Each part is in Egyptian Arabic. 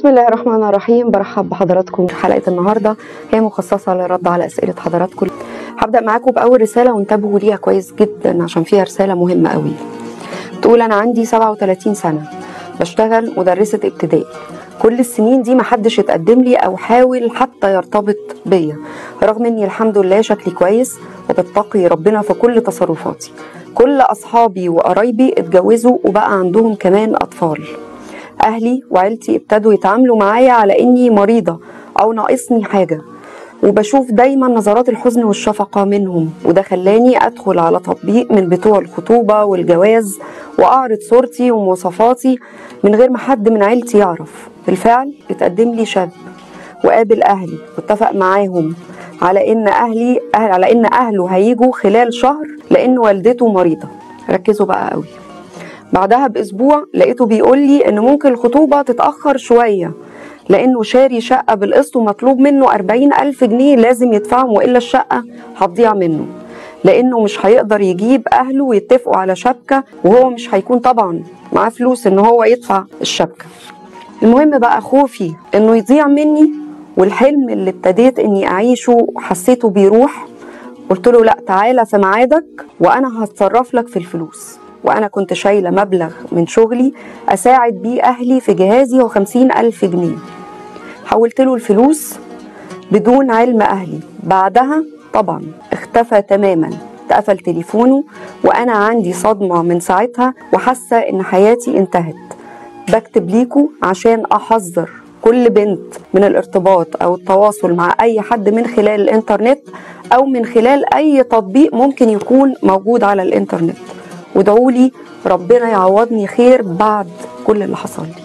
بسم الله الرحمن الرحيم برحب بحضراتكم في حلقة النهاردة هي مخصصة للرد على أسئلة حضراتكم هبدأ معاكم بأول رسالة وانتبهوا ليها كويس جدا عشان فيها رسالة مهمة قوي تقول أنا عندي 37 سنة بشتغل مدرسة ابتدائي كل السنين دي محدش اتقدم لي أو حاول حتى يرتبط بيا رغم إني الحمد لله شكلي كويس وبتقي ربنا في كل تصرفاتي كل أصحابي وقرايبي اتجوزوا وبقى عندهم كمان أطفال أهلي وعيلتي ابتدوا يتعاملوا معايا على إني مريضة أو ناقصني حاجة وبشوف دايما نظرات الحزن والشفقة منهم وده خلاني أدخل على تطبيق من بتوع الخطوبة والجواز وأعرض صورتي ومواصفاتي من غير ما حد من عيلتي يعرف بالفعل اتقدم لي شاب وقابل أهلي واتفق معاهم على إن أهلي أهل على إن أهله هيجوا خلال شهر لأن والدته مريضة ركزوا بقى قوي بعدها بأسبوع لقيته بيقول لي إن ممكن الخطوبة تتأخر شوية لأنه شاري شقة بالقسط ومطلوب منه أربعين ألف جنيه لازم يدفعهم وإلا الشقة هتضيع منه لأنه مش هيقدر يجيب أهله ويتفقوا على شبكة وهو مش هيكون طبعا معاه فلوس إن هو يدفع الشبكة المهم بقى خوفي إنه يضيع مني والحلم اللي ابتديت إني أعيشه حسيته بيروح قلت له لا تعالى في ميعادك وأنا هتصرف لك في الفلوس وأنا كنت شايلة مبلغ من شغلي أساعد بيه أهلي في جهازي هو خمسين ألف جنيه حولت له الفلوس بدون علم أهلي بعدها طبعا اختفى تماما اتقفل تليفونه وأنا عندي صدمة من ساعتها وحاسة إن حياتي انتهت بكتب ليكو عشان أحذر كل بنت من الارتباط أو التواصل مع أي حد من خلال الإنترنت أو من خلال أي تطبيق ممكن يكون موجود على الإنترنت وادعوا لي ربنا يعوضني خير بعد كل اللي حصل لي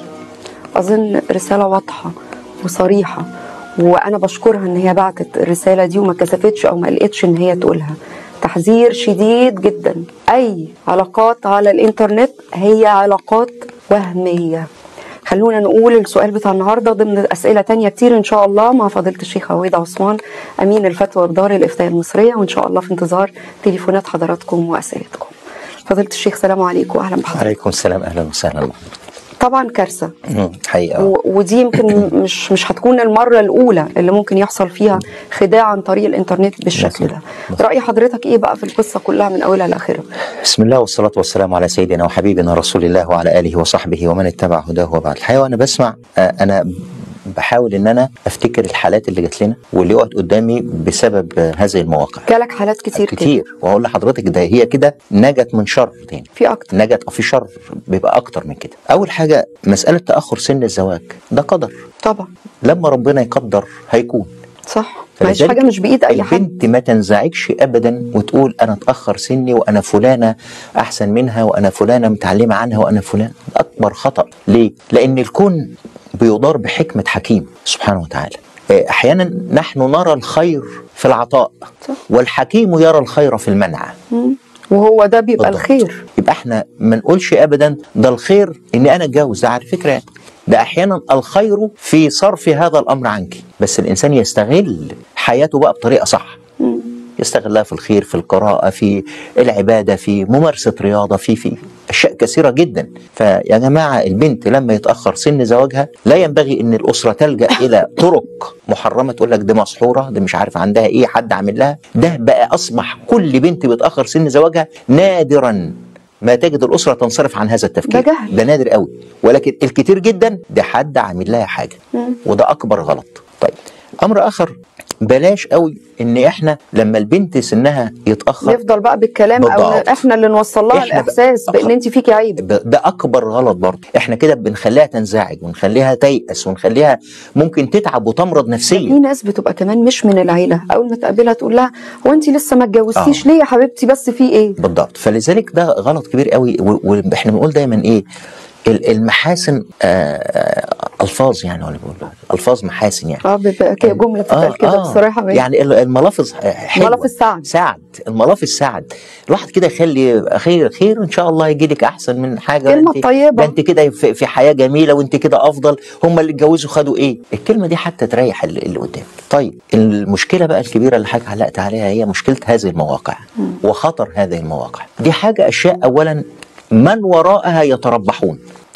اظن رساله واضحه وصريحه وانا بشكرها ان هي بعتت الرساله دي وما كسفتش او ما لقيتش ان هي تقولها تحذير شديد جدا اي علاقات على الانترنت هي علاقات وهميه خلونا نقول السؤال بتاع النهارده ضمن اسئله تانية كتير ان شاء الله مع فضيله الشيخ هويدا عثمان امين الفتوى بدار الافتاء المصريه وان شاء الله في انتظار تليفونات حضراتكم واسئلتكم فضيلة الشيخ سلام عليكم واهلا بحضرتك عليكم السلام اهلا وسهلا طبعا كارثه مم، حقيقه و- ودي يمكن مش مش هتكون المره الاولى اللي ممكن يحصل فيها خداع عن طريق الانترنت بالشكل ده راي حضرتك ايه بقى في القصه كلها من اولها لاخرها بسم الله والصلاه والسلام على سيدنا وحبيبنا رسول الله وعلى اله وصحبه ومن اتبع هداه وبعد الحقيقه وانا بسمع آه، انا بحاول ان انا افتكر الحالات اللي جات لنا واللي وقعت قدامي بسبب آه، هذه المواقع جالك حالات كتير كده كتير واقول لحضرتك ده هي كده نجت من شر تاني في اكتر نجت في شر بيبقى اكتر من كده اول حاجه مساله تاخر سن الزواج ده قدر طبعا لما ربنا يقدر هيكون صح ما هيش فلذلك حاجه مش بايد اي حد البنت ما تنزعجش ابدا وتقول انا اتاخر سني وانا فلانه احسن منها وانا فلانه متعلمه عنها وانا فلان اكبر خطا ليه لان الكون بيدار بحكمه حكيم سبحانه وتعالى آه، احيانا نحن نرى الخير في العطاء صح. والحكيم يرى الخير في المنع مم. وهو ده بيبقى بالضبط. الخير يبقى احنا ما نقولش ابدا ده الخير اني انا اتجوز ده على فكره يعني ده احيانا الخير في صرف هذا الامر عنك بس الانسان يستغل حياته بقى بطريقه صح مم. يستغلها في الخير في القراءة في العبادة في ممارسة رياضة في في أشياء كثيرة جدا فيا جماعة البنت لما يتأخر سن زواجها لا ينبغي أن الأسرة تلجأ إلى طرق محرمة تقول لك دي مسحورة دي مش عارف عندها إيه حد عامل لها ده بقى أصبح كل بنت بتأخر سن زواجها نادرا ما تجد الأسرة تنصرف عن هذا التفكير ده جهل. ده نادر قوي ولكن الكتير جدا ده حد عامل لها حاجة مم. وده أكبر غلط طيب أمر آخر بلاش قوي ان احنا لما البنت سنها يتاخر نفضل بقى بالكلام او بالضبط. احنا اللي نوصل لها إحنا ب- الاحساس بان انت فيكي عيب ب- ده اكبر غلط برضه احنا كده بنخليها تنزعج ونخليها تيأس ونخليها ممكن تتعب وتمرض في نفسيا ناس بتبقى كمان مش من العيله اول ما تقابلها تقول لها هو انت لسه ما اتجوزتيش آه. ليه يا حبيبتي بس في ايه بالضبط فلذلك ده غلط كبير قوي و- واحنا بنقول دايما ايه ال- المحاسن آه، آه، الفاظ يعني ولا بيقولوا الفاظ محاسن يعني اه بيبقى كده جمله بتتقال كده بصراحه بقى. يعني ال- الملافظ حلوة ملافظ سعد. سعد الملافظ سعد الواحد كده يخلي خير خير ان شاء الله يجي لك احسن من حاجه كلمة انت طيبة. ده انت كده في, في حياه جميله وانت كده افضل هم اللي اتجوزوا خدوا ايه الكلمه دي حتى تريح اللي, اللي قدامك طيب المشكله بقى الكبيره اللي حضرتك علقت عليها هي مشكله هذه المواقع وخطر هذه المواقع دي حاجه اشياء اولا من وراءها يتربحون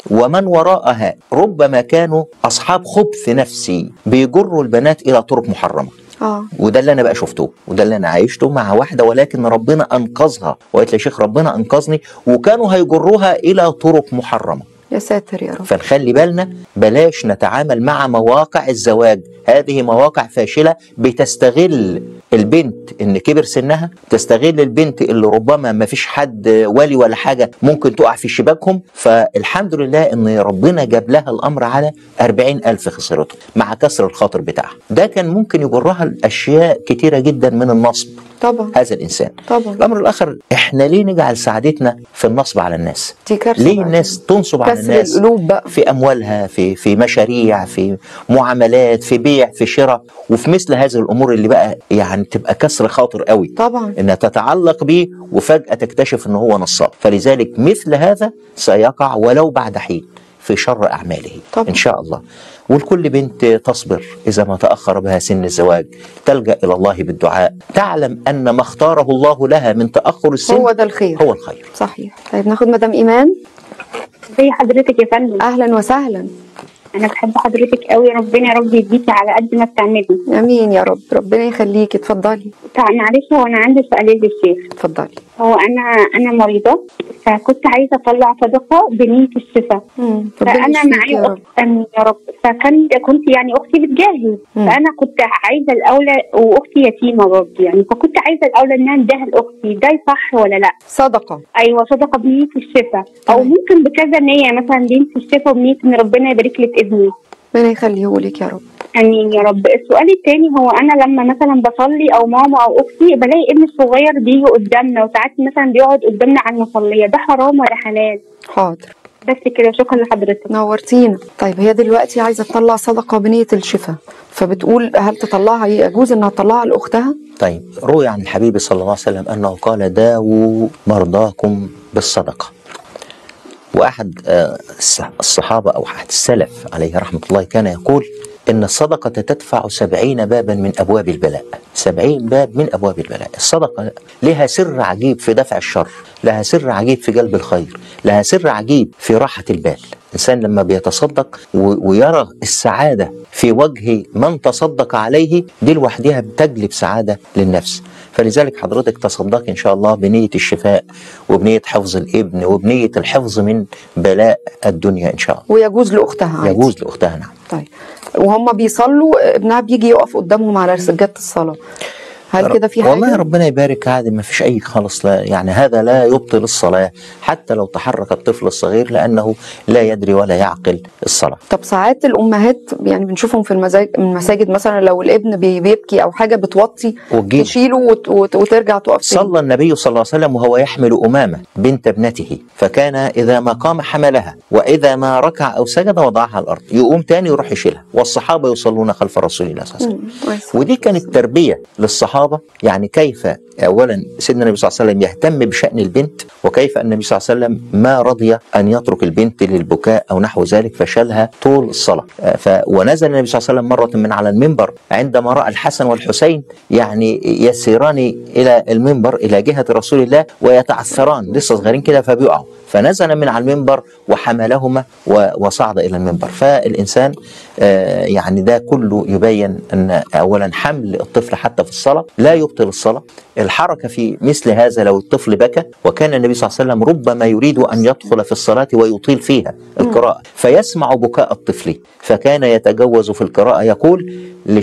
ومن وراءها ربما كانوا اصحاب خبث نفسي بيجروا البنات الى طرق محرمه اه وده اللي انا بقى شفته وده اللي انا عايشته مع واحده ولكن ربنا انقذها وقالت لي يا شيخ ربنا انقذني وكانوا هيجروها الى طرق محرمه يا ساتر يا رب فنخلي بالنا بلاش نتعامل مع مواقع الزواج هذه مواقع فاشلة بتستغل البنت ان كبر سنها تستغل البنت اللي ربما ما فيش حد ولي ولا حاجة ممكن تقع في شباكهم فالحمد لله ان ربنا جاب لها الامر على أربعين ألف خسرته مع كسر الخاطر بتاعها ده كان ممكن يجرها الأشياء كتيرة جدا من النصب طبعا هذا الإنسان طبعا الأمر الآخر إحنا ليه نجعل سعادتنا في النصب على الناس دي كارثه ليه بقى. الناس تنصب على كسر الناس القلوب بقى في اموالها في في مشاريع في معاملات في بيع في شراء وفي مثل هذه الامور اللي بقى يعني تبقى كسر خاطر قوي طبعا انها تتعلق به وفجاه تكتشف ان هو نصاب فلذلك مثل هذا سيقع ولو بعد حين في شر اعماله طبعا. ان شاء الله ولكل بنت تصبر اذا ما تاخر بها سن الزواج تلجا الى الله بالدعاء تعلم ان ما اختاره الله لها من تاخر السن هو ده الخير هو الخير صحيح طيب ناخد مدام ايمان زي حضرتك يا فندم اهلا وسهلا انا بحب حضرتك قوي ربنا يا رب يديكي على قد ما بتعملي امين يا رب ربنا يخليكي اتفضلي طبعا معلش هو انا عندي سؤالين للشيخ اتفضلي هو انا انا مريضه فكنت عايزه اطلع صدقه بنيه الشفاء مم. ربنا فانا يشفيك معايا يا رب اخت امين يا رب فكان كنت يعني اختي بتجهز مم. فانا كنت عايزه الاولى واختي يتيمه برضه يعني فكنت عايزه الاولى انها اديها لاختي ده صح ولا لا؟ صدقه ايوه صدقه بنيه الشفاء او تمام. ممكن بكذا نيه مثلا نيه الشفاء وبنيه ان ربنا يبارك لي في ابني ربنا يخليهولك يا رب امين يا رب السؤال التاني هو انا لما مثلا بصلي او ماما او اختي بلاقي ابني الصغير بيجي قدامنا وساعات مثلا بيقعد قدامنا على المصليه ده حرام ولا حلال حاضر بس كده شكرا لحضرتك نورتينا طيب هي دلوقتي عايزه تطلع صدقه بنيه الشفاء فبتقول هل تطلعها يجوز انها تطلعها لاختها طيب روي عن الحبيب صلى الله عليه وسلم انه قال داووا مرضاكم بالصدقه واحد آه، الص- الصحابه او احد السلف عليه رحمه الله كان يقول ان الصدقه تدفع سبعين بابا من ابواب البلاء سبعين باب من ابواب البلاء الصدقه لها سر عجيب في دفع الشر لها سر عجيب في جلب الخير لها سر عجيب في راحه البال الانسان لما بيتصدق و- ويرى السعاده في وجه من تصدق عليه دي لوحدها بتجلب سعاده للنفس فلذلك حضرتك تصدقي ان شاء الله بنيه الشفاء وبنيه حفظ الابن وبنيه الحفظ من بلاء الدنيا ان شاء الله ويجوز لاختها عادي. يجوز لاختها نعم طيب وهم بيصلوا ابنها بيجي يقف قدامهم على سجاده الصلاه هل كده في حاجه والله ربنا يبارك عادي ما فيش اي خالص لا يعني هذا لا يبطل الصلاه حتى لو تحرك الطفل الصغير لانه لا يدري ولا يعقل الصلاه طب ساعات الامهات يعني بنشوفهم في المزاج المساجد مثلا لو الابن بي- بيبكي او حاجه بتوطي وتجيب تشيله وت- وت- وترجع تقف تاني. صلى النبي صلى الله عليه وسلم وهو يحمل أمامة بنت ابنته فكان إذا ما قام حملها وإذا ما ركع أو سجد وضعها على الأرض يقوم تاني يروح يشيلها والصحابة يصلون خلف رسول الله صلى الله عليه وسلم مم، كويس. ودي كانت تربية للصحابة يعني كيف أولا سيدنا النبي صلى الله عليه وسلم يهتم بشأن البنت وكيف أن النبي صلى الله عليه وسلم ما رضي أن يترك البنت للبكاء أو نحو ذلك فشالها طول الصلاة آه، ف ونزل النبي صلى الله عليه وسلم مرة من على المنبر عندما رأى الحسن والحسين يعني يسيران إلى المنبر إلى جهة رسول الله ويتعثران لسه صغيرين كده فبيقعوا فنزل من على المنبر وحملهما و- وصعد إلى المنبر فالإنسان آه، يعني ده كله يبين أن أولا حمل الطفل حتى في الصلاة لا يبطل الصلاة الحركة في مثل هذا لو الطفل بكى وكان النبي صلى الله عليه وسلم ربما يريد أن يدخل في الصلاة ويطيل فيها القراءة فيسمع بكاء الطفل فكان يتجوز في القراءة يقول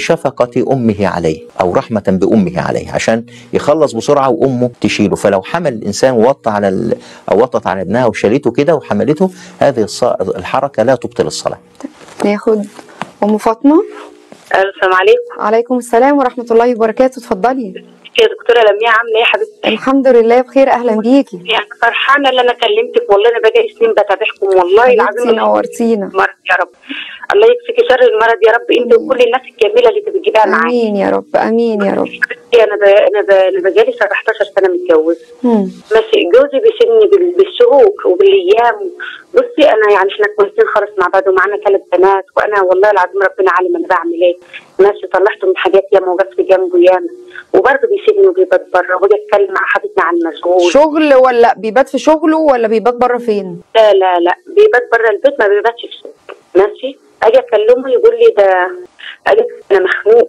لشفقة أمه عليه أو رحمة بأمه عليه عشان يخلص بسرعة وأمه تشيله فلو حمل الإنسان ووطى على ال... أو وطت على ابنها وشالته كده وحملته هذه الص- الحركة لا تبطل الصلاة ناخد ام فاطمه السلام عليكم عليكم السلام ورحمه الله وبركاته اتفضلي يا دكتوره لميا عامله ايه يا حبيبتي الحمد لله بخير اهلا بيكي يعني فرحانه ان انا كلمتك والله انا بقالي سنين بتابعكم والله حبيبتي العظيم نورتينا مرة يا رب الله يكفيكي شر المرض يا رب انت وكل الناس الجميله اللي انت بتجيبها معاك امين يا رب امين يا رب انا ب... انا ب... انا بقالي 17 سنه متجوز مم. ماشي جوزي بيسيبني بال... بالشهور وبالايام بصي انا يعني احنا كويسين خالص مع بعض ومعانا ثلاث بنات وانا والله العظيم ربنا عالم انا بعمل ايه ماشي طلعته من حاجات ياما وقفت جنبه ياما وبرضه بيسيبني وبيبات بره وباجي اتكلم مع حبيبتي عن المشغول شغل ولا بيبات في شغله ولا بيبات بره فين لا لا لا بيبات بره البيت ما بيباتش في السوق ماشي اجي اكلمه يقول لي ده اجي انا مخنوق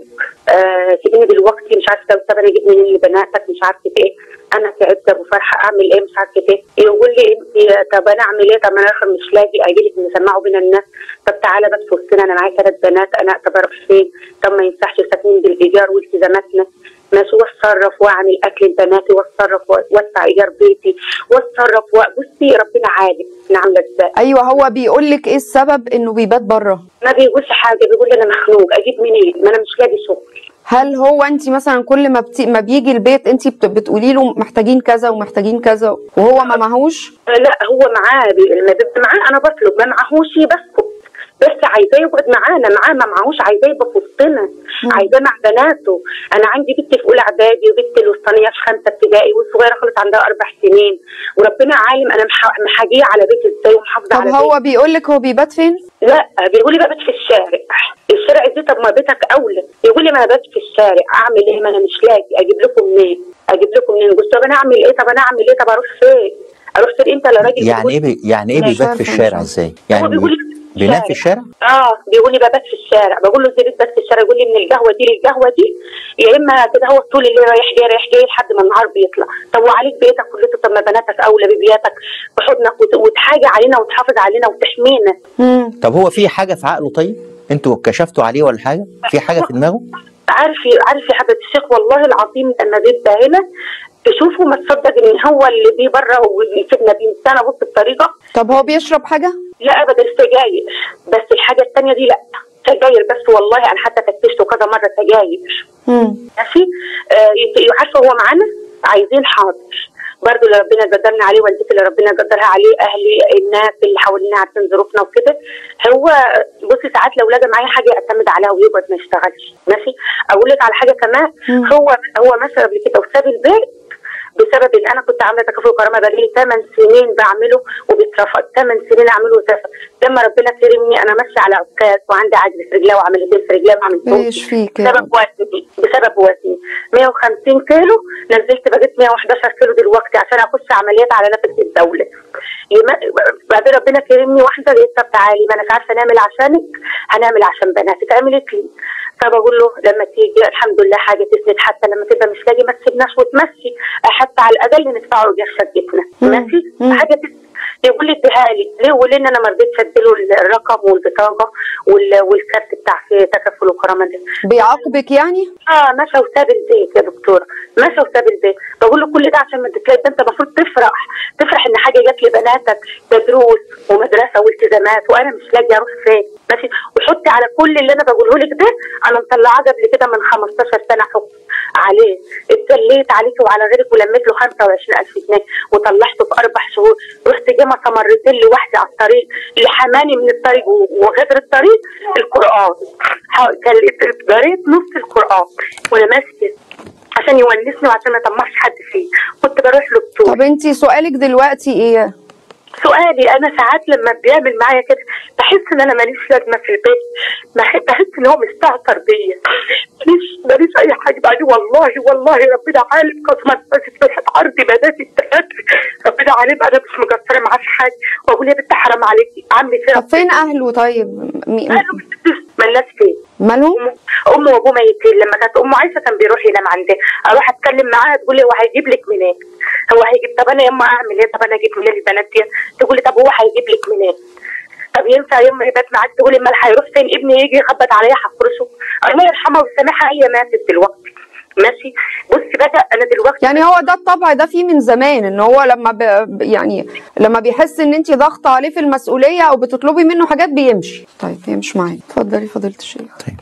آه سيبيني دلوقتي مش عارفه طب انا اجيب منين لبناتك مش عارفه ايه انا تعبت ابو فرحه اعمل ايه مش عارفه ايه يقول لي انت طب انا اعمل ايه طب انا اخر مش لاقي اجي لك نسمعه بين الناس طب تعالى بس في وسطنا انا معايا ثلاث بنات انا طب اروح فين طب ما ينفعش ساكنين بالايجار والتزاماتنا ماشي واتصرف واعمل اكل لبناتي واتصرف وادفع ايجار بيتي واتصرف و- بصي ربنا عالم انا عامله ازاي ايوه هو بيقول لك ايه السبب انه بيبات بره ما بيقولش حاجه بيقول لي انا مخنوق اجيب منين ما انا مش لاقي شغل هل هو انت مثلا كل ما بتي... ما بيجي البيت انت بت... بتقولي له محتاجين كذا ومحتاجين كذا وهو ما معهوش لا هو معاه بي- لما بيبقى معاه انا بطلب ما معهوش بسكت بس عايزاه يقعد معانا معاه ما معهوش عايزاه يبقى في وسطنا عايزاه مع بناته انا عندي بنتي في اولى اعدادي وبنتي الوسطانيه في خمسه ابتدائي والصغيره خلص عندها اربع سنين وربنا عالم انا مح- محاجيه على بيتي ازاي ومحافظه طب على هو بيتي بيقول لك هو بيبات فين لا بيقول لي بقى بات في الشارع الشارع دي طب ما بيتك اولى يقول لي ما انا بات في الشارع اعمل ايه ما انا مش لاقي اجيب لكم منين اجيب لكم منين قلت طب انا اعمل ايه طب انا اعمل ايه طب اروح فين اروح فين انت لا راجل يعني بتقول- ايه بي يعني ايه مش بيبات عارفة، في مش الشارع عارفة. ازاي؟ هو يعني بيقول لي بينام في الشارع؟ اه بيقول لي ببات في الشارع بقول له ازاي بتبات في الشارع يقول لي من القهوه دي للقهوه دي يا اما كده هو طول الليل رايح جاي رايح جاي لحد ما النهار بيطلع طب وعليك بيتك كلته طب ما بناتك اولى ببياتك بحضنك وت- وتحاجي علينا وتحافظ علينا وتحمينا مم. طب هو في حاجه في عقله طيب؟ انتوا كشفتوا عليه ولا حاجه؟ في حاجه في دماغه؟ عارف عارف يا حضرة الشيخ والله العظيم لما بيبقى هنا تشوفه ما تصدق ان هو اللي بيه بره ويسيبنا بينسانا بص بطريقه طب هو بيشرب حاجه لا ابدا سجاير بس الحاجه الثانيه دي لا سجاير بس والله انا حتى فتشته كذا مره سجاير مم. ماشي آه يت- عارفه هو معانا عايزين حاضر برضه اللي ربنا قدرنا عليه والدتي اللي ربنا قدرها عليه اهلي الناس اللي حوالينا عارفين ظروفنا وكده هو بصي ساعات لو لقى معايا حاجه يعتمد عليها ويقعد ما يشتغلش ماشي اقول لك على حاجه كمان مم. هو هو مثلا قبل كده وساب البيت بسبب ان انا كنت عامله تكافل وكرامه بقالي 8 سنين بعمله وبيترفض 8 سنين اعمله وترفض لما ربنا كرمني انا ماشيه على عكاز وعندي عجز في رجلي وعملتين في رجلي وعمل ايش فيك يا بسبب رب وزني بسبب وزني 150 كيلو نزلت بقيت 111 كيلو دلوقتي عشان اخش عمليات على نفس الدوله يما- بعدين ربنا كرمني واحده قالت طب تعالي ما انا مش عارفه نعمل عشانك هنعمل عشان بناتك عملت لي فبقول له لما تيجي الحمد لله حاجه تسند حتى لما تبقى مش لاقي ما تسيبناش وتمشي حتى على الاقل ندفعه ايجار شقتنا مم. ماشي مم. حاجه تسند يقول لي اديها لي ليه ولان انا ما رضيتش اديله الرقم والبطاقه وال- والكارت بتاع في تكافل وكرامه ده بيعاقبك يعني اه مشى وساب البيت يا دكتوره مشى وساب البيت بقول له كل ده عشان ما تتلاقي ده انت المفروض تفرح تفرح ان حاجه جت لبناتك ده دروس ومدرسه والتزامات وانا مش لاقي اروح فين ماشي وحطي على كل اللي انا بقوله لك ده انا مطلعاه قبل كده من 15 سنه حكم عليه اتسليت عليك وعلى غيرك ولميت له 25000 جنيه وطلعته في اربع شهور رحت جمعة مرتين لوحدي على الطريق اللي حماني من الطريق و- وغدر الطريق القران ح- كان- قريت نص القران وانا ماسكه عشان يونسني وعشان ما يطمعش حد فيه كنت بروح له بطول طب انت سؤالك دلوقتي ايه سؤالي انا ساعات لما بيعمل معايا كده بحس ان انا ماليش لازمه في البيت بح- بحس ان هو مستهتر بيا ماليش ماليش اي حاجه بعدين والله والله ربنا عالم قسما بس فتحت عرضي بناتي التلاتة ربنا عالم انا مش مقصره معاه في حاجه واقول يا بنت حرام عليكي عاملي فيها طب فين اهله طيب مي... قالوا مالناش فين مالهم أم- امه وابوه ميتين لما كانت ام عايشه كان بيروح ينام عندها اروح اتكلم معاها تقول لي هو هيجيب لك منين؟ هو هيجيب طب انا يما اعمل ايه؟ طب انا اجيب منين البنات دي؟ تقول لي طب هو هيجيب لك منين؟ طب ينفع يوم يبات معاك تقول لي امال هيروح فين ابني يجي يخبط عليا هفرشه الله يرحمها ويسامحها هي ماتت دلوقتي ماشي بصي بقى انا دلوقتي يعني هو ده الطبع ده فيه من زمان ان هو لما ب... يعني لما بيحس ان انت ضاغطه عليه في المسؤوليه او بتطلبي منه حاجات بيمشي طيب يمشي معايا اتفضلي فضيله الشيخ طيب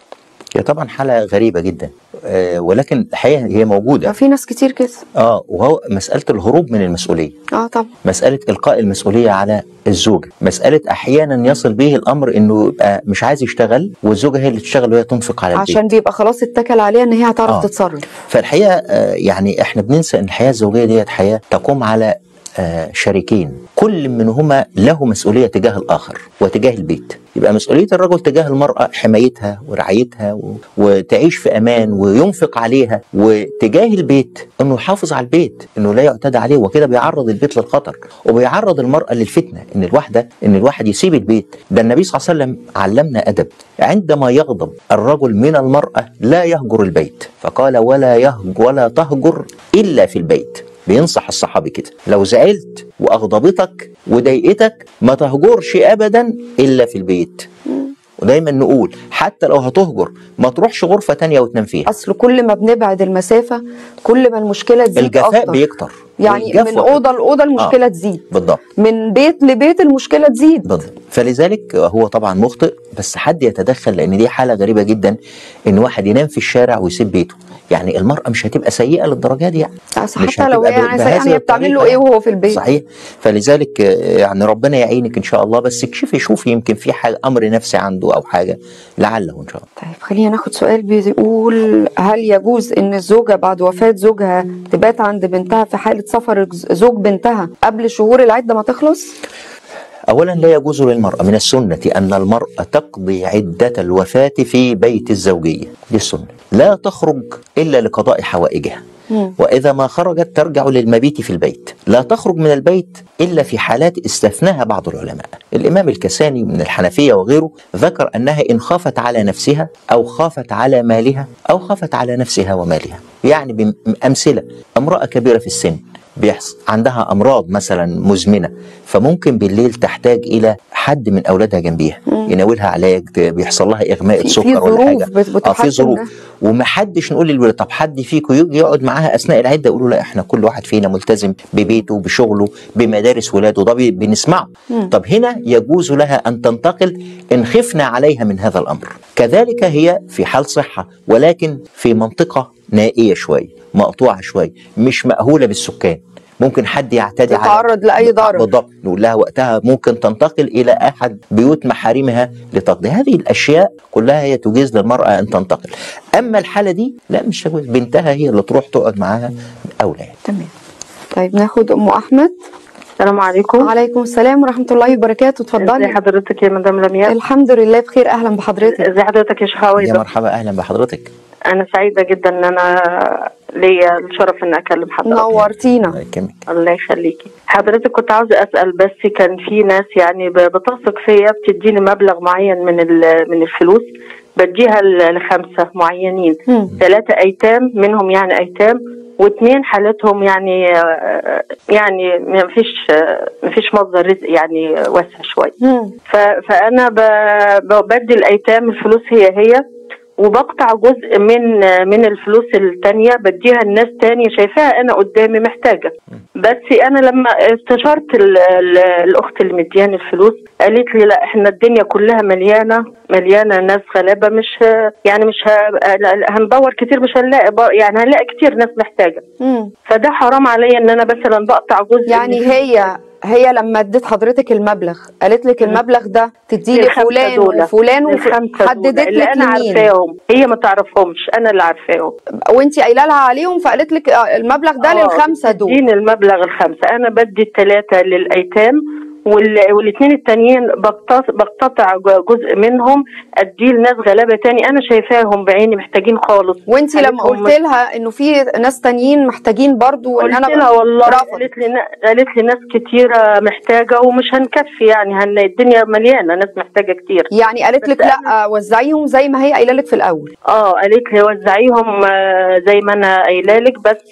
هي طبعا حاله غريبه جدا آه ولكن الحقيقه هي موجوده في ناس كتير كده اه وهو مساله الهروب من المسؤوليه اه طبعا مسألة إلقاء المسؤولية على الزوجة مسألة أحيانا يصل به الأمر أنه يبقى مش عايز يشتغل والزوجة هي اللي تشتغل وهي تنفق على البيت عشان بيبقى خلاص اتكل عليها ان هي هتعرف آه. تتصرف فالحقيقة آه، يعني إحنا بننسى أن الحياة الزوجية ديت حياة تقوم على آه، شريكين كل منهما له مسؤولية تجاه الآخر وتجاه البيت يبقى مسؤولية الرجل تجاه المرأة حمايتها ورعايتها و... وتعيش في أمان وينفق عليها وتجاه البيت أنه يحافظ على البيت أنه لا يعتدى عليه وكده بيعرض البيت للخطر وبيعرض المرأة للفتنة أن الواحدة أن الواحد يسيب البيت ده النبي صلى الله عليه وسلم علمنا أدب عندما يغضب الرجل من المرأة لا يهجر البيت فقال ولا يهج ولا تهجر إلا في البيت بينصح الصحابي كده لو زعلت واغضبتك وضايقتك ما تهجرش ابدا الا في البيت ودايما نقول حتى لو هتهجر ما تروحش غرفه تانية وتنام فيها اصل كل ما بنبعد المسافه كل ما المشكله تزيد الجفاء اكتر بيكتر يعني والجفوة من اوضه لاوضه المشكله تزيد بالضبط من بيت لبيت المشكله تزيد بالضبط فلذلك هو طبعا مخطئ بس حد يتدخل لان دي حاله غريبه جدا ان واحد ينام في الشارع ويسيب بيته يعني المراه مش هتبقى سيئه للدرجه دي يعني بس مش حتى لو هتبقى هي يعني بهذه يعني بتعمل له الطريقة ايه وهو في البيت صحيح فلذلك آه، يعني ربنا يعينك ان شاء الله بس اكشفي شوفي يمكن في حاجه امر نفسي عنده او حاجه لعله ان شاء الله طيب خلينا ناخد سؤال بيقول هل يجوز ان الزوجه بعد وفاه زوجها تبات عند بنتها في حاله سفر زوج بنتها قبل شهور العده ما تخلص؟ اولا لا يجوز للمراه من السنه ان المراه تقضي عده الوفاه في بيت الزوجيه دي السنه لا تخرج الا لقضاء حوائجها مم. وإذا ما خرجت ترجع للمبيت في البيت لا تخرج من البيت إلا في حالات استثناها بعض العلماء الإمام الكساني من الحنفية وغيره ذكر أنها إن خافت على نفسها أو خافت على مالها أو خافت على نفسها ومالها يعني بأمثلة امرأة كبيرة في السن بيحصل عندها امراض مثلا مزمنه فممكن بالليل تحتاج الى حد من اولادها جنبيها يناولها علاج بيحصل لها اغماء في- في سكر ولا ظروف حاجه بت- اه بتحكم في ظروف ده. ومحدش نقول للولاد طب حد فيكم يجي يقعد معاها اثناء العده يقولوا لا احنا كل واحد فينا ملتزم ببيته بشغله بمدارس ولاده ده بي- بنسمعه طب هنا يجوز لها ان تنتقل ان خفنا عليها من هذا الامر كذلك هي في حال صحه ولكن في منطقه نائيه شويه مقطوعه شويه مش مأهوله بالسكان ممكن حد يعتدي على تتعرض لأي ضرر. بالضبط نقول لها وقتها ممكن تنتقل الى احد بيوت محارمها لتقضي هذه الاشياء كلها هي تجيز للمراه ان تنتقل اما الحاله دي لا مش تجوز بنتها هي اللي تروح تقعد معاها اولى يعني. تمام طيب ناخد ام احمد السلام عليكم وعليكم السلام ورحمه الله وبركاته ازي اتفضلي حضرتك يا مدام لمياء الحمد لله بخير اهلا بحضرتك ازي حضرتك يا شيخ يا عويضة مرحبا اهلا بحضرتك انا سعيده جدا ان انا ليا الشرف ان اكلم حضرتك نورتينا كمل الله يخليكي حضرتك كنت عاوزه اسال بس كان في ناس يعني ب- بتثق فيا بتديني مبلغ معين من ال- من الفلوس بديها ل- لخمسه معينين مم. ثلاثه ايتام منهم يعني ايتام واثنين حالتهم يعني آه، يعني ما فيش ما فيش مصدر رزق يعني واسع شويه مم. ف- فانا ب- ب- بدي الايتام الفلوس هي هي وبقطع جزء من من الفلوس التانية بديها لناس تانية شايفاها انا قدامي محتاجة بس انا لما استشرت ال- ال- الاخت اللي مدياني الفلوس قالت لي لا احنا الدنيا كلها مليانة مليانة ناس غلابة مش ه- يعني مش ه- لا- لا، هندور كتير مش هنلاقي بر- يعني هنلاقي كتير ناس محتاجة مم. فده حرام عليا ان انا مثلا بقطع جزء يعني من- هي هي لما اديت حضرتك المبلغ قالت لك المبلغ ده تديه للخمسة لفلان دول. وفلان للخمسة دول. وحددت اللي لك انا لمين عارفاهم هي ما تعرفهمش انا اللي عارفاهم وانت قايله لها عليهم فقالت لك آه، المبلغ ده آه، للخمسه دول بتديني المبلغ الخمسة أنا بدي الثلاثة للأيتام وال... والاثنين التانيين بقتطع, بقتطع ج- جزء منهم اديه لناس غلابه تاني انا شايفاهم بعيني محتاجين خالص وانت لما حالتهم قلت لها انه في ناس تانيين محتاجين برضو وان قلت انا لها والله رفضت. قالت لي نا- قالت لي ناس كتيره محتاجه ومش هنكفي يعني هن... الدنيا مليانه ناس محتاجه كتير يعني قالت لك بس لا وزعيهم زي ما هي قايله لك في الاول اه قالت لي وزعيهم آه، زي ما انا قايله لك بس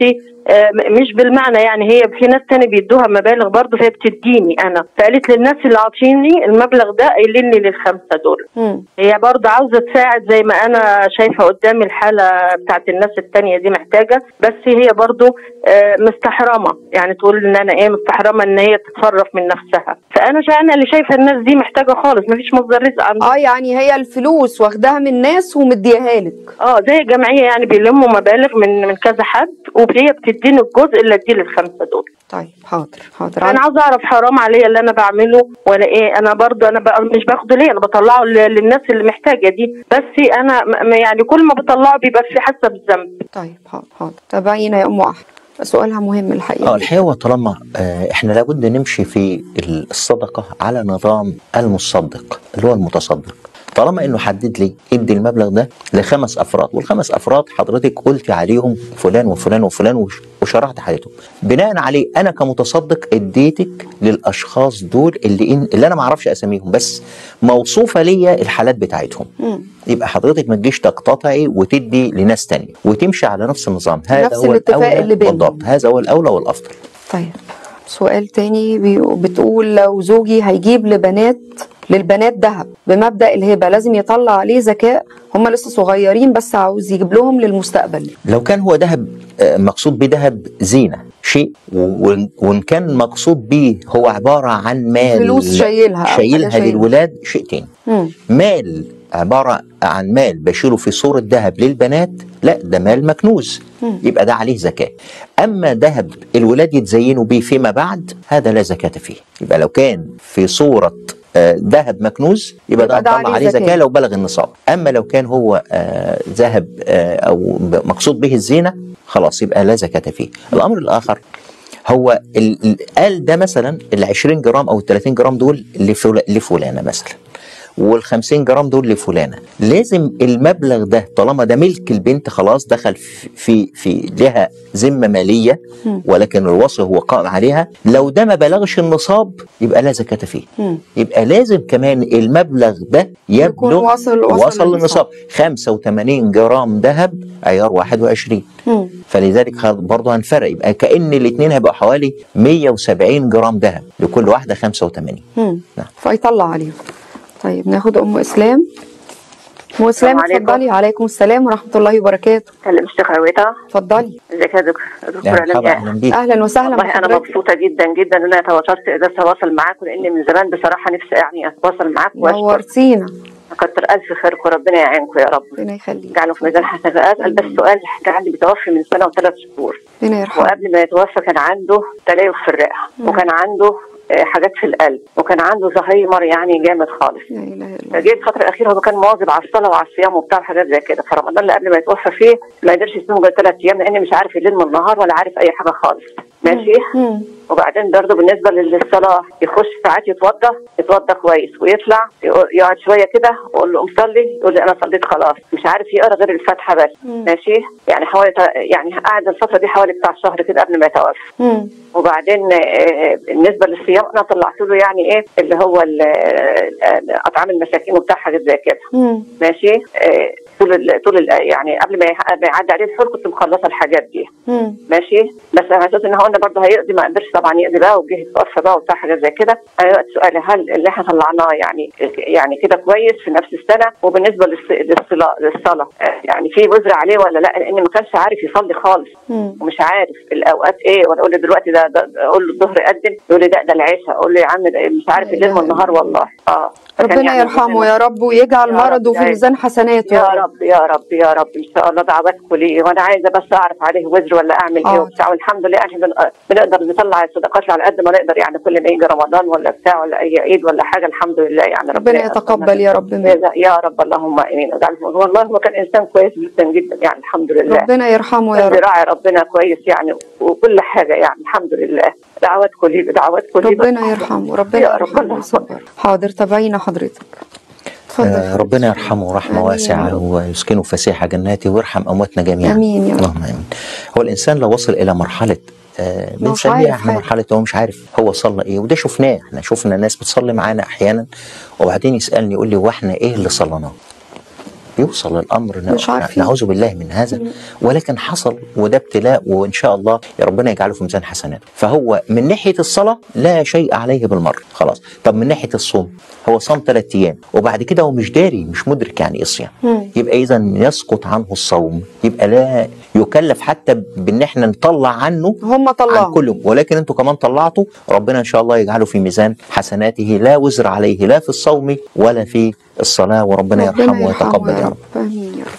آه، م- مش بالمعنى يعني هي في ناس تاني بيدوها مبالغ برضه فهي بتديني انا فقالت للناس اللي عاطيني المبلغ ده قايلين لي للخمسه دول مم. هي برضه عاوزه تساعد زي ما انا شايفه قدامي الحاله بتاعت الناس التانية دي محتاجه بس هي برضه آه، مستحرمه يعني تقول ان انا ايه مستحرمه ان هي تتصرف من نفسها فانا شا- انا اللي شايفه الناس دي محتاجه خالص مفيش مصدر رزق عندهم اه يعني هي الفلوس واخداها من الناس ومديها لك اه زي جمعيه يعني بيلموا مبالغ من من كذا حد وهي بتديني الجزء اللي اديه للخمسه دول طيب حاضر حاضر انا عاوزه اعرف حرام عليا اللي انا بعمله ولا ايه انا برضو انا بقى مش باخده ليه انا بطلعه ل- للناس اللي محتاجه دي بس انا م- يعني كل ما بطلعه بيبقى في حاسه بالذنب طيب حاضر حاضر تابعينا يا ام احمد سؤالها مهم اه الحقيقه الحقيقه هو طالما آه، احنا لابد نمشي في الصدقه على نظام المصدق اللي هو المتصدق طالما انه حدد لي ادي المبلغ ده لخمس افراد والخمس افراد حضرتك قلت عليهم فلان وفلان وفلان وش- وشرحت حالتهم بناء عليه انا كمتصدق اديتك للاشخاص دول اللي إن اللي انا ما اعرفش اساميهم بس موصوفه ليا الحالات بتاعتهم مم. يبقى حضرتك ما تجيش تقتطعي وتدي لناس تانية وتمشي على نفس النظام هذا نفس هو الاتفاق الأولى اللي بينهم. بالضبط هذا هو الاولى والافضل طيب سؤال تاني بي- بتقول لو زوجي هيجيب لبنات للبنات ذهب بمبدأ الهبة لازم يطلع عليه زكاة هم لسه صغيرين بس عاوز يجيب لهم للمستقبل لو كان هو ذهب آه، مقصود بذهب زينة شيء و- وإن- وإن كان مقصود به هو عبارة عن مال فلوس شايلها أو حاجة شايلها شايلها. للولاد شيء تاني مم. مال عبارة عن مال بشيله في صورة ذهب للبنات لا ده مال مكنوز يبقى ده عليه زكاة أما ذهب الولاد يتزينوا به فيما بعد هذا لا زكاة فيه يبقى لو كان في صورة آه، ذهب مكنوز يبقى, يبقى ده ده نطلع عليه عليه زكاة. زكاة لو بلغ النصاب أما لو كان هو آه، ذهب آه، أو ب- مقصود به الزينة خلاص يبقى لا زكاة فيه الأمر الآخر هو ال- ال- قال ده مثلا ال 20 جرام او ال 30 جرام دول لفل- لفلانه مثلا وال 50 جرام دول لفلانه لازم المبلغ ده طالما ده ملك البنت خلاص دخل في في, في لها ذمه ماليه ولكن الوصي هو قائم عليها لو ده ما بلغش النصاب يبقى لا زكاه فيه مم. يبقى لازم كمان المبلغ ده يكون يبلغ وصل- وصل وصل للنصاب. للنصاب 85 جرام ذهب عيار 21 مم. فلذلك خ- برضه هنفرق يبقى كأن الاثنين هيبقوا حوالي 170 جرام ذهب لكل واحدة 85 مم. نعم. فيطلع عليهم طيب ناخد ام اسلام ام اسلام السلام عليكم. اتفضلي عليكم السلام ورحمه الله وبركاته كلم الشيخ عويطة اتفضلي ازيك يا دكتور يا دكتور مرحبا لمياء أهلا بيك اهلا وسهلا والله انا بحضرتك. مبسوطه جدا جدا ان انا تواصلت قدرت اتواصل معاكم لان من زمان بصراحه نفسي يعني اتواصل معاكم واشكر نورتينا كتر الف خيركم ربنا يعينكم يا رب ربنا يخليك يجعله في ميزان حسنات اسال بس سؤال كان عندي متوفي من سنه وثلاث شهور ربنا يرحمه وقبل ما يتوفى كان عنده تليف في الرئه وكان عنده آه، حاجات في القلب وكان عنده زهايمر يعني جامد خالص لا اله الا الله فجه الفترة الأخيرة هو كان مواظب على الصلاة وعلى الصيام وبتاع حاجات زي كده فرمضان اللي قبل ما يتوفى فيه ما قدرش يصوم غير ثلاث أيام لأن مش عارف الليل من النهار ولا عارف أي حاجة خالص ماشي مم. وبعدين برضه بالنسبة للصلاة يخش ساعات يتوضى يتوضى كويس ويطلع يقول- يقعد شوية كده وأقول له قوم صلي يقول لي أنا صليت خلاص مش عارف يقرا غير الفاتحة بس ماشي يعني حوالي يعني قعد الفترة دي حوالي بتاع شهر كده قبل ما يتوفى مم. وبعدين آه، بالنسبه للصيام انا طلعت له يعني ايه اللي هو ال- آه، اطعام المساكين وبتاع حاجات زي كده مم. ماشي آه، طول ال طول ال يعني قبل ما يح- ما يعدي عليه الحول كنت مخلصه الحاجات دي مم. ماشي بس على اساس ان هو قلنا برضه هيقضي ما قدرش طبعا يقضي بقى وجه يتوفى بقى وبتاع حاجات زي كده انا دلوقتي سؤالي هل اللي احنا طلعناه يعني يعني كده كويس في نفس السنه وبالنسبه للص- للصلاه للصلاه آه، يعني في وزر عليه ولا لا لان ما كانش عارف يصلي خالص مم. ومش عارف الاوقات ايه وانا اقول له دلوقتي ده, ده ده- اقول له الظهر قدم يقول لي ده ده العشاء اقول له يا عم ده مش عارف الليل من النهار والله اه فكان ربنا يعني يرحمه يا رب ويجعل يا مرضه رب في يا ميزان حسناته يا رب يا رب يا رب ان شاء الله دعواتكم لي وانا عايزه بس اعرف عليه وزر ولا اعمل ايه حاضر. وبتاع والحمد لله احنا بن- بنقدر نطلع الصدقات على قد ما نقدر يعني كل ما يجي رمضان ولا بتاع ولا اي عيد ولا حاجه الحمد لله يعني ربنا يتقبل يا رب منه. يا رب اللهم امين والله هو كان انسان كويس جدا جدا يعني الحمد لله ربنا يرحمه يا كان رب بيراعي ربنا كويس يعني وكل حاجه يعني الحمد لله دعواتكم لي دعواتكم لي ربنا يرحمه ربنا يا رب يرحمه الله ويصبر حاضر تابعينا حضرتك اتفضل آه، ربنا يرحمه رحمة آمين. واسعة ويسكنه فسيح جناته ويرحم أمواتنا جميعا آمين يا رب. اللهم آمين هو الإنسان لو وصل إلى مرحلة آه، ما هوش بنسميها عارف احنا حاجة. مرحلة هو مش عارف هو صلى ايه وده شفناه احنا شفنا ناس بتصلي معانا احيانا وبعدين يسألني يقول لي واحنا ايه اللي صليناه يوصل الامر ن- مش عارفين. نعوذ بالله من هذا ولكن حصل وده ابتلاء وان شاء الله يا ربنا يجعله في ميزان حسناته فهو من ناحيه الصلاه لا شيء عليه بالمره خلاص طب من ناحيه الصوم هو صام ثلاث ايام وبعد كده هو مش داري مش مدرك يعني ايه صيام يبقى اذا يسقط عنه الصوم يبقى لا يكلف حتى بان احنا نطلع عنه هم عن طلعوا كل يوم ولكن انتوا كمان طلعتوا ربنا ان شاء الله يجعله في ميزان حسناته لا وزر عليه لا في الصوم ولا في الصلاه وربنا يرحمه ويتقبل يا رب آمين يا رب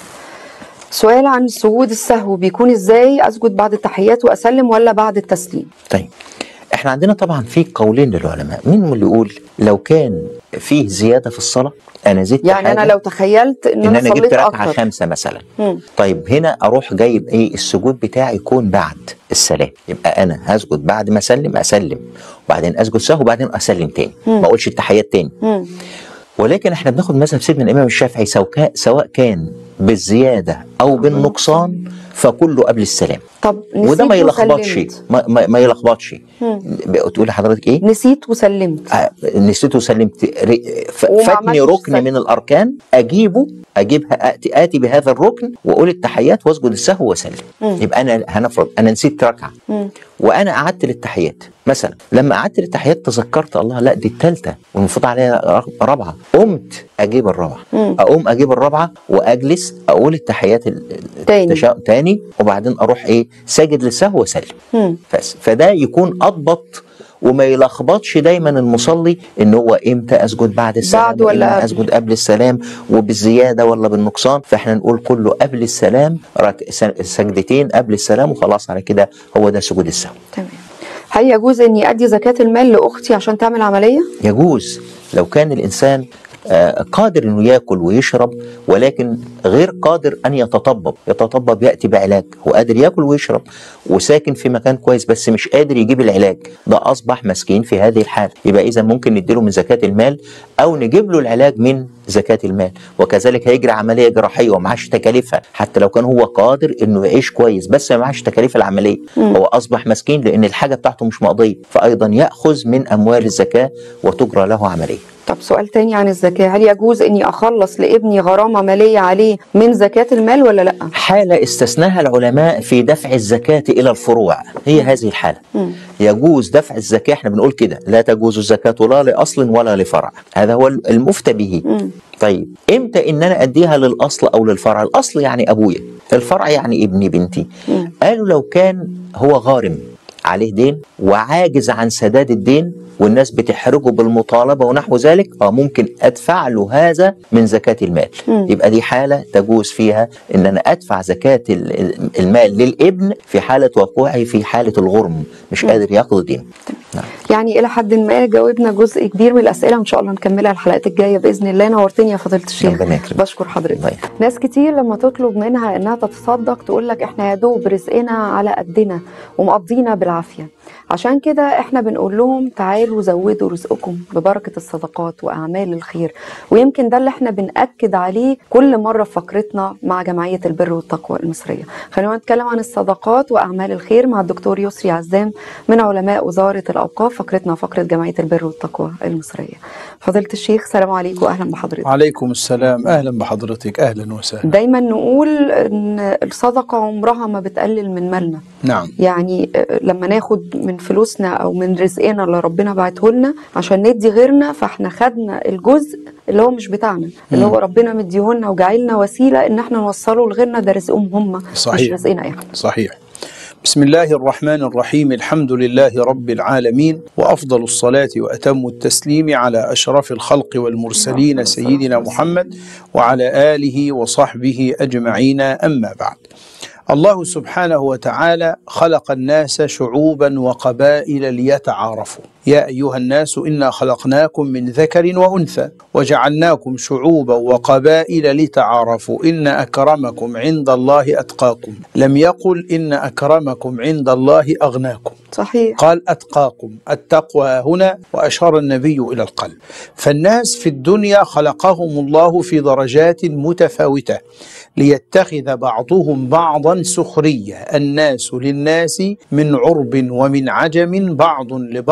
سؤال عن سجود السهو بيكون ازاي اسجد بعد التحيات واسلم ولا بعد التسليم طيب احنا عندنا طبعا في قولين للعلماء مين اللي يقول لو كان فيه زياده في الصلاه انا زدت يعني حاجة انا لو تخيلت ان, ان انا انا جبت صليت ركعه اكتر خمسه مثلا مم. طيب هنا اروح جايب ايه السجود بتاعي يكون بعد السلام يبقى انا هسجد بعد ما اسلم اسلم وبعدين اسجد سهو وبعدين اسلم تاني ما اقولش التحيات تاني مم. ولكن احنا بناخد مذهب سيدنا الامام الشافعي سواء كان- سواء كان بالزياده او بالنقصان فكله قبل السلام طب نسيت وده ما يلخبطش وسلمت. ما, ما, ما يلخبطش تقول لحضرتك ايه نسيت وسلمت آه، نسيت وسلمت ري- ف- وما فاتني عملتش ركن سهو. من الاركان اجيبه اجيبها اتي اتي بهذا الركن واقول التحيات واسجد السهو واسلم يبقى انا هنفرض انا نسيت ركعه وانا قعدت للتحيات مثلا لما قعدت للتحيات تذكرت الله لا دي الثالثه والمفروض عليها رق- رابعه قمت اجيب الرابعه اقوم اجيب الرابعه واجلس اقول التحيات ال- ال- تاني. التشا- تاني وبعدين اروح ايه ساجد للسهو واسلم مم. بس فده يكون اضبط وما يلخبطش دايما المصلي ان هو امتى اسجد بعد السلام بعد ولا وإمتى قبل؟ اسجد قبل السلام وبالزياده ولا بالنقصان فاحنا نقول كله قبل السلام رك... س- سجدتين قبل السلام وخلاص على كده هو ده سجود السهو تمام هل يجوز اني ادي زكاه المال لاختي عشان تعمل عمليه يجوز لو كان الانسان آه، قادر انه ياكل ويشرب ولكن غير قادر ان يتطبب يتطبب ياتي بعلاج هو قادر ياكل ويشرب وساكن في مكان كويس بس مش قادر يجيب العلاج ده اصبح مسكين في هذه الحال يبقى اذا ممكن نديله من زكاه المال او نجيب له العلاج من زكاه المال وكذلك هيجري عمليه جراحيه ومعاش تكاليفها حتى لو كان هو قادر انه يعيش كويس بس ما معاش تكاليف العمليه هو اصبح مسكين لان الحاجه بتاعته مش مقضيه فايضا ياخذ من اموال الزكاه وتجرى له عمليه طب سؤال تاني عن الزكاه هل يجوز اني اخلص لابني غرامه ماليه عليه من زكاه المال ولا لا حالة استثناها العلماء في دفع الزكاة إلى الفروع هي هذه الحالة يجوز دفع الزكاة احنا بنقول كده لا تجوز الزكاة لا لأصل ولا لفرع هذا هو المفتى به طيب امتى ان انا اديها للاصل او للفرع الاصل يعني ابويا الفرع يعني ابني بنتي قالوا لو كان هو غارم عليه دين وعاجز عن سداد الدين والناس بتحرجه بالمطالبه ونحو ذلك اه ممكن ادفع له هذا من زكاه المال يبقى دي حاله تجوز فيها ان انا ادفع زكاه ال- ال- المال للابن في حاله وقوعه في حاله الغرم مش قادر يقضي دين نعم. يعني الى حد ما جاوبنا جزء كبير من الاسئله وان شاء الله نكملها الحلقات الجايه باذن الله نورتني يا فضيله الشيخ ربنا يكرمك. بشكر حضرتك الله يكرمك. ناس كتير لما تطلب منها انها تتصدق تقول لك احنا يا دوب رزقنا على قدنا ومقضينا بالعافيه عشان كده احنا بنقول لهم تعالوا زودوا رزقكم ببركه الصدقات واعمال الخير ويمكن ده اللي احنا بناكد عليه كل مره في فقرتنا مع جمعيه البر والتقوى المصريه خلينا نتكلم عن الصدقات واعمال الخير مع الدكتور يسري عزام من علماء وزاره الاوقاف فقرتنا فقره جمعيه البر والتقوى المصريه فضيله الشيخ سلام عليكم واهلا بحضرتك عليكم السلام اهلا بحضرتك اهلا وسهلا دايما نقول ان الصدقه عمرها ما بتقلل من مالنا نعم يعني آه، لما ناخد من فلوسنا او من رزقنا اللي ربنا بعته لنا عشان ندي غيرنا فاحنا خدنا الجزء اللي هو مش بتاعنا اللي هو ربنا مديهولنا وجعلنا وسيله ان احنا نوصله لغيرنا ده رزقهم هم مش صحيح. رزقنا احنا صحيح بسم الله الرحمن الرحيم الحمد لله رب العالمين وافضل الصلاه واتم التسليم على اشرف الخلق والمرسلين سيدنا محمد وعلى اله وصحبه اجمعين اما بعد الله سبحانه وتعالى خلق الناس شعوبا وقبائل ليتعارفوا يا ايها الناس انا خلقناكم من ذكر وانثى وجعلناكم شعوبا وقبائل لتعارفوا ان اكرمكم عند الله اتقاكم لم يقل ان اكرمكم عند الله اغناكم صحيح قال اتقاكم التقوى هنا واشار النبي الى القلب فالناس في الدنيا خلقهم الله في درجات متفاوته ليتخذ بعضهم بعضا سخريه الناس للناس من عرب ومن عجم بعض لبعض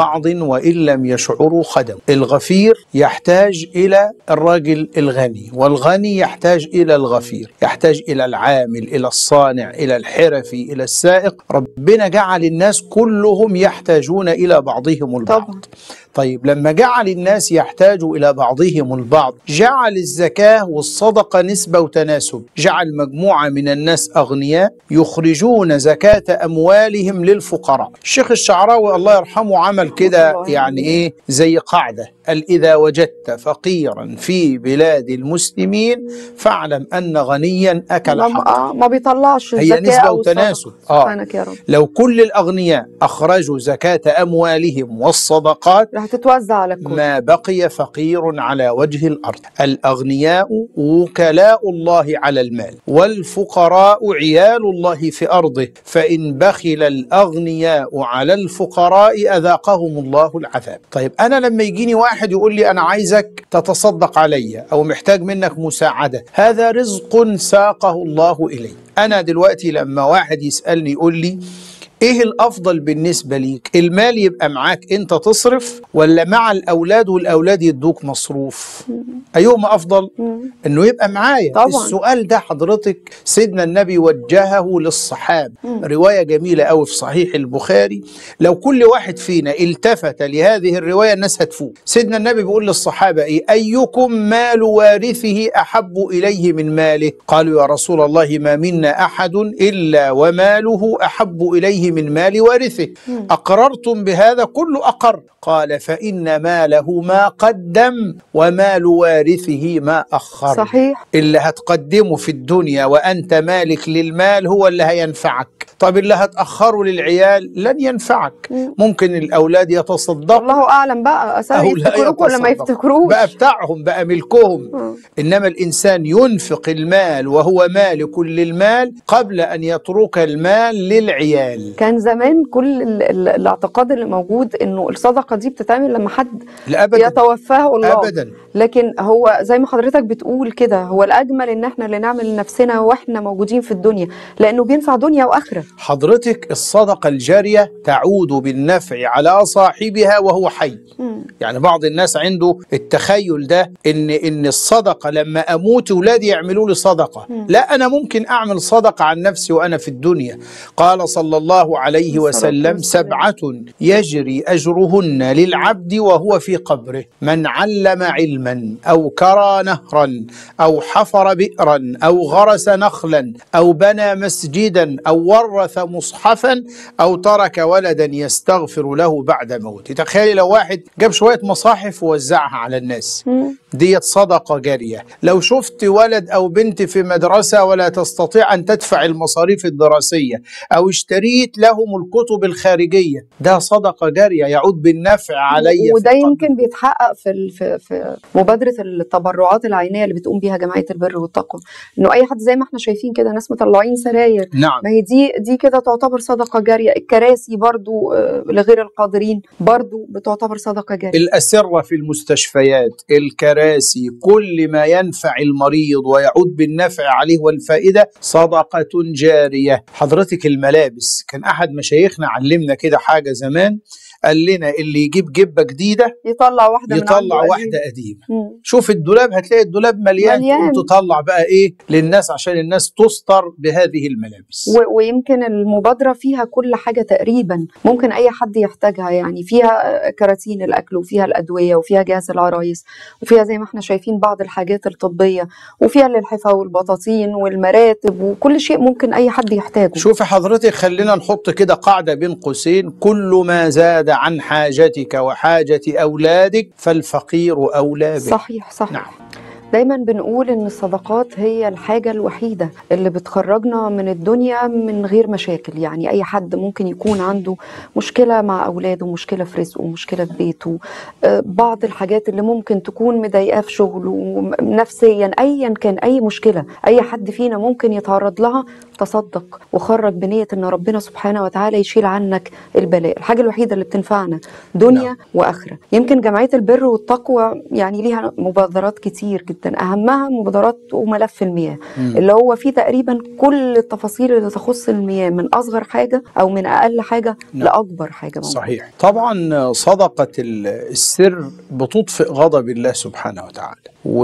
وإن لم يشعروا خدم الغفير يحتاج إلى الراجل الغني والغني يحتاج إلى الغفير يحتاج إلى العامل إلى الصانع إلى الحرفي إلى السائق ربنا جعل الناس كلهم يحتاجون إلى بعضهم البعض طبعا. طيب لما جعل الناس يحتاجوا إلى بعضهم البعض جعل الزكاة والصدقة نسبة وتناسب جعل مجموعة من الناس أغنياء يخرجون زكاة أموالهم للفقراء الشيخ الشعراوي الله يرحمه عمل كده الله يعني إيه زي قاعدة قال إذا وجدت فقيرا في بلاد المسلمين فاعلم أن غنيا أكل ما, حقه آه، ما بيطلعش هي الزكاة نسبة أو الصدقة. وتناسب. آه. سبحانك يا رب لو كل الأغنياء أخرجوا زكاة أموالهم والصدقات راح تتوزع على الكل ما بقي فقير على وجه الارض الاغنياء وكلاء الله على المال والفقراء عيال الله في ارضه فان بخل الاغنياء على الفقراء اذاقهم الله العذاب طيب انا لما يجيني واحد يقول لي انا عايزك تتصدق علي او محتاج منك مساعده هذا رزق ساقه الله الي انا دلوقتي لما واحد يسالني يقول لي ايه الافضل بالنسبه ليك المال يبقى معاك انت تصرف ولا مع الاولاد والاولاد يدوك مصروف ايهما افضل انه يبقى معايا طبعاً. السؤال ده حضرتك سيدنا النبي وجهه للصحابه روايه جميله قوي في صحيح البخاري لو كل واحد فينا التفت لهذه الروايه الناس هتفوق سيدنا النبي بيقول للصحابه ايه ايكم مال وارثه احب اليه من ماله قالوا يا رسول الله ما منا احد الا وماله احب اليه من مال وارثه اقررتم بهذا كل اقر قال فان ماله ما قدم ومال وارثه ما اخر صحيح اللي هتقدمه في الدنيا وانت مالك للمال هو اللي هينفعك طب اللي هتاخره للعيال لن ينفعك ممكن الاولاد يتصدقوا الله اعلم بقى اسامي أو لا يفتكروك ولا ما يتصدقوا. يفتكروش بقى بتاعهم بقى ملكهم آه. انما الانسان ينفق المال وهو مالك للمال قبل ان يترك المال للعيال كان زمان كل ال ال الاعتقاد اللي موجود انه الصدقه دي بتتعمل لما حد لا ابدا يتوفاه الله ابدا لكن هو زي ما حضرتك بتقول كده هو الاجمل ان احنا اللي نعمل لنفسنا واحنا موجودين في الدنيا لانه بينفع دنيا واخره حضرتك الصدقه الجاريه تعود بالنفع على صاحبها وهو حي يعني بعض الناس عنده التخيل ده ان ان الصدقه لما اموت اولادي يعملوا لي صدقه لا انا ممكن اعمل صدقه عن نفسي وانا في الدنيا قال صلى الله عليه الصلاة وسلم والسلام. سبعه يجري اجرهن للعبد وهو في قبره من علم علما او كرى نهرا او حفر بئرا او غرس نخلا او بنى مسجدا او ورث مصحفا او ترك ولدا يستغفر له بعد موته تخيلي لو واحد جاب شويه مصاحف ووزعها على الناس ديت صدقه جاريه لو شفت ولد او بنت في مدرسه ولا تستطيع ان تدفع المصاريف الدراسيه او اشتريت لهم الكتب الخارجيه ده صدقه جاريه يعود بالنفع علي وده في القبر. يمكن بيتحقق في ال- في في مبادره التبرعات العينيه اللي بتقوم بيها جمعيه البر والتقوى انه اي حد زي ما احنا شايفين كده ناس مطلعين سراير نعم ما هي دي دي كده تعتبر صدقه جاريه الكراسي برضو آه، لغير القادرين برضو بتعتبر صدقه جاريه الأسرة في المستشفيات الكراسي كل ما ينفع المريض ويعود بالنفع عليه والفائدة صدقة جارية حضرتك الملابس كان أحد مشايخنا علمنا كده حاجة زمان قال لنا اللي يجيب جبة جديدة يطلع واحده من عنده يطلع قديم. واحدة قديمة مم. شوف الدولاب هتلاقي الدولاب مليان, مليان. تقوم تطلع بقى ايه للناس عشان الناس تستر بهذه الملابس و- ويمكن المبادرة فيها كل حاجة تقريبا ممكن أي حد يحتاجها يعني فيها كراتين الأكل وفيها الأدوية وفيها جهاز العرايس وفيها زي ما احنا شايفين بعض الحاجات الطبية وفيها للحفا والبطاطين والمراتب وكل شيء ممكن أي حد يحتاجه شوفي حضرتك خلينا نحط كده قاعدة بين قوسين كل ما زاد عن حاجتك وحاجة أولادك فالفقير أولى به صحيح صحيح نعم. دايما بنقول ان الصدقات هي الحاجة الوحيدة اللي بتخرجنا من الدنيا من غير مشاكل يعني اي حد ممكن يكون عنده مشكلة مع اولاده مشكلة في رزقه مشكلة في بيته آه، بعض الحاجات اللي ممكن تكون مضايقاه في شغله نفسيا ايا كان اي مشكلة اي حد فينا ممكن يتعرض لها تصدق وخرج بنية ان ربنا سبحانه وتعالى يشيل عنك البلاء الحاجة الوحيدة اللي بتنفعنا دنيا نعم. واخره يمكن جمعيه البر والتقوى يعني ليها مبادرات كتير جدا جدا اهمها مبادرات وملف المياه مم. اللي هو فيه تقريبا كل التفاصيل اللي تخص المياه من اصغر حاجه او من اقل حاجه نعم. لاكبر حاجه موجودة. صحيح طبعا صدقة ال- السر بتطفئ غضب الله سبحانه وتعالى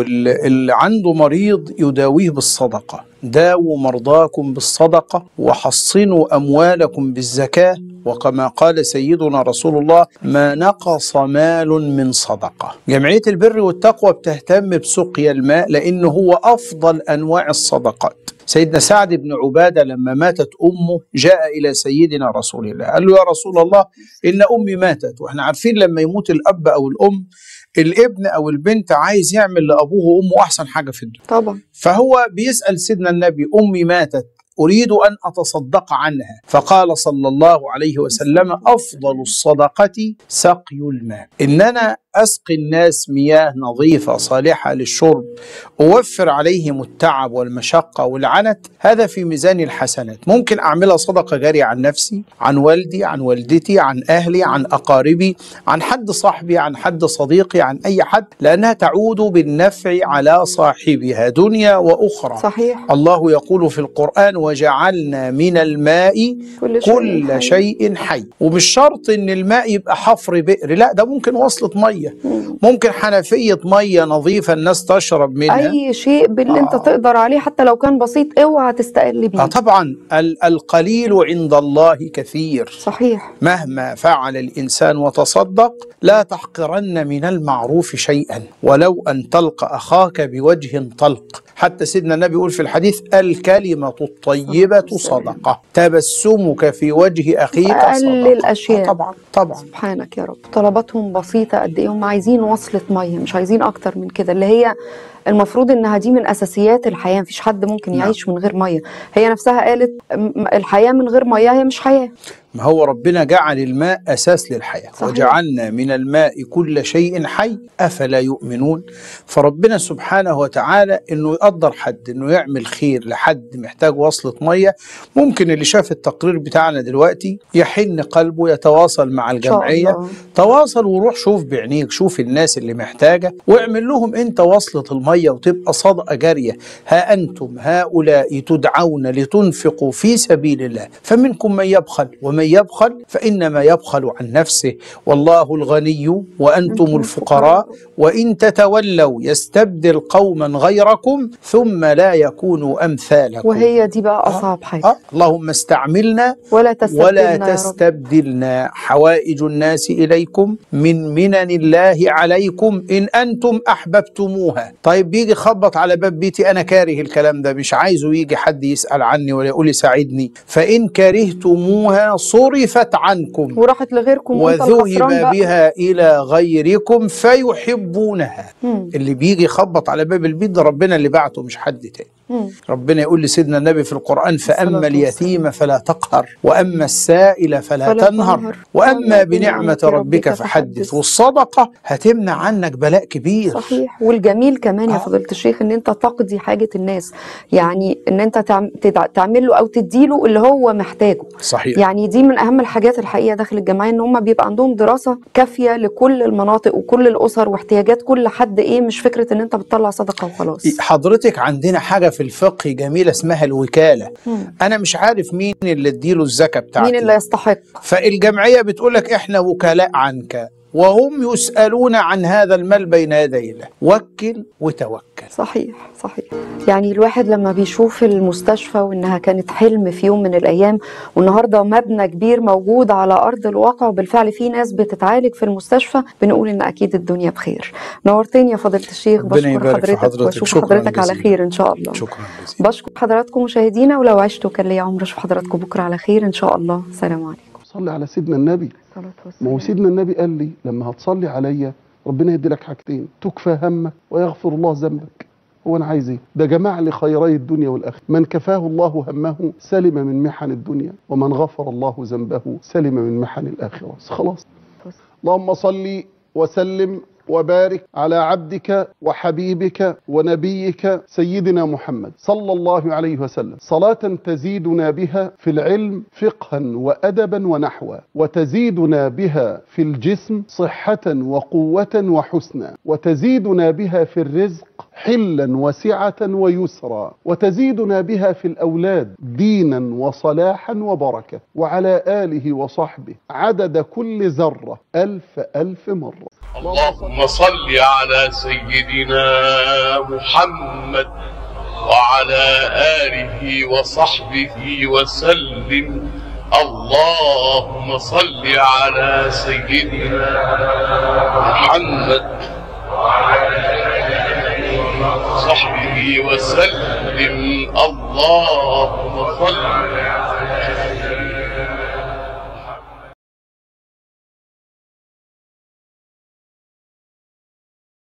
واللي عنده مريض يداويه بالصدقة داووا مرضاكم بالصدقة وحصنوا أموالكم بالزكاة وكما قال سيدنا رسول الله ما نقص مال من صدقة جمعية البر والتقوى بتهتم بسقيا الماء لأنه هو أفضل أنواع الصدقات سيدنا سعد بن عبادة لما ماتت أمه جاء إلى سيدنا رسول الله قال له يا رسول الله إن أمي ماتت وإحنا عارفين لما يموت الأب أو الأم الابن أو البنت عايز يعمل لأبوه وأمه أحسن حاجة في الدنيا طبعا فهو بيسأل سيدنا النبي أمي ماتت أريد أن أتصدق عنها فقال صلى الله عليه وسلم أفضل الصدقة سقي الماء إن أنا أسقي الناس مياه نظيفة صالحة للشرب أوفر عليهم التعب والمشقة والعنت هذا في ميزان الحسنات ممكن أعملها صدقة جارية عن نفسي عن والدي عن والدتي عن أهلي عن أقاربي عن حد صاحبي عن حد صديقي عن أي حد لأنها تعود بالنفع على صاحبها دنيا وأخرى صحيح الله يقول في القرآن وجعلنا من الماء كل شيء كل حي. شيء حي ومش شرط ان الماء يبقى حفر بئر لا ده ممكن وصلة مية مم. ممكن حنفية مية نظيفة الناس تشرب منها اي شيء باللي انت آه. تقدر عليه حتى لو كان بسيط اوعى تستقل آه بيه طبعا ال- القليل عند الله كثير صحيح مهما فعل الإنسان وتصدق لا تحقرن من المعروف شيئا ولو أن تلقى أخاك بوجه طلق حتى سيدنا النبي يقول في الحديث الكلمة الطيبة صدقة تبسمك في وجه أخيك أقل صدقة الأشياء. آه طبعا طبعا سبحانك يا رب طلباتهم بسيطة قد ايه هم عايزين وصلة مية مش عايزين اكتر من كده اللي هي المفروض انها دي من اساسيات الحياة مفيش حد ممكن نعم. يعيش من غير مية هي نفسها قالت م- الحياة من غير مية هي مش حياة ما هو ربنا جعل الماء أساس للحياة صحيح. وجعلنا من الماء كل شيء حي أفلا يؤمنون فربنا سبحانه وتعالى أنه يقدر حد أنه يعمل خير لحد محتاج وصلة مية ممكن اللي شاف التقرير بتاعنا دلوقتي يحن قلبه يتواصل مع إن شاء الجمعية الله. تواصل وروح شوف بعينيك شوف الناس اللي محتاجة واعمل لهم انت وصلة المية وتبقى صدقة جارية ها أنتم هؤلاء تدعون لتنفقوا في سبيل الله فمنكم من يبخل ومن يبخل فإنما يبخل عن نفسه والله الغني وأنتم أنتم الفقراء وإن تتولوا يستبدل قوما غيركم ثم لا يكونوا أمثالكم وهي دي بقى اصعب حاجة آه اللهم استعملنا ولا تستبدلنا ولا يا رب. تستبدلنا حوائج الناس إليكم من منن الله عليكم إن أنتم أحببتموها طيب بيجي خبط على باب بيتي أنا كاره الكلام ده مش عايزه يجي حد يسأل عني ولا يقول لي ساعدني فإن كرهتموها صرفت عنكم وراحت لغيركم وانت الخسران وذهب بقى. بها إلى غيركم فيحبونها مم. اللي بيجي يخبط على باب البيت ده ربنا اللي بعته مش حد تاني مم. ربنا يقول لسيدنا النبي في القرآن فأما الصلاة اليتيم فلا تقهر وأما السائل فلا, فلا تنهر تنهر. وأما بنعمة ربك فحدث والصدقة هتمنع عنك بلاء كبير صحيح والجميل كمان يا آه. فضيلة الشيخ ان انت تقضي حاجة الناس يعني ان انت تعم- تدع- تعمل له او تديله اللي هو محتاجه صحيح يعني دي من اهم الحاجات الحقيقه داخل الجمعيه ان هم بيبقى عندهم دراسه كافيه لكل المناطق وكل الاسر واحتياجات كل حد ايه مش فكره ان انت بتطلع صدقه وخلاص حضرتك عندنا حاجة في الفقه جميلة اسمها الوكالة مم. أنا مش عارف مين اللي اديله الزكاة بتاعتي مين اللي يستحق فالجمعية بتقولك إحنا وكلاء عنك وهم يسألون عن هذا المال بين يدي الله وكل وتوكل صحيح صحيح يعني الواحد لما بيشوف المستشفى وانها كانت حلم في يوم من الايام والنهارده مبنى كبير موجود على ارض الواقع وبالفعل في ناس بتتعالج في المستشفى بنقول ان اكيد الدنيا بخير نورتني يا فضيله الشيخ ربنا بشكر يبارك في حضرتك حضرتك. واشوف شكراً حضرتك على جزيلاً. خير ان شاء الله شكرا جزيلا بشكر حضراتكم مشاهدينا ولو عشت وكان لي عمر اشوف حضراتكم بكره على خير ان شاء الله سلام عليكم صلي على سيدنا النبي صلاة ما هو والسلام سيدنا النبي قال لي لما هتصلي عليا ربنا يدي لك حاجتين تكفى همك ويغفر الله ذنبك هو انا عايز ايه ده جمع لي خيري الدنيا والاخره من كفاه الله همه سلم من محن الدنيا ومن غفر الله ذنبه سلم من محن الاخره خلاص اللهم صل وسلم وبارك على عبدك وحبيبك ونبيك سيدنا محمد صلى الله عليه وسلم صلاة تزيدنا بها في العلم فقها وأدبا ونحوا وتزيدنا بها في الجسم صحة وقوة وحسنا وتزيدنا بها في الرزق حلا وسعة ويسرا وتزيدنا بها في الأولاد دينا وصلاحا وبركة وعلى آله وصحبه عدد كل ذرة ألف ألف مرة اللهم صل على سيدنا محمد وعلى آله وصحبه وسلم اللهم صل على سيدنا محمد وصحبه وسلم اللهم صل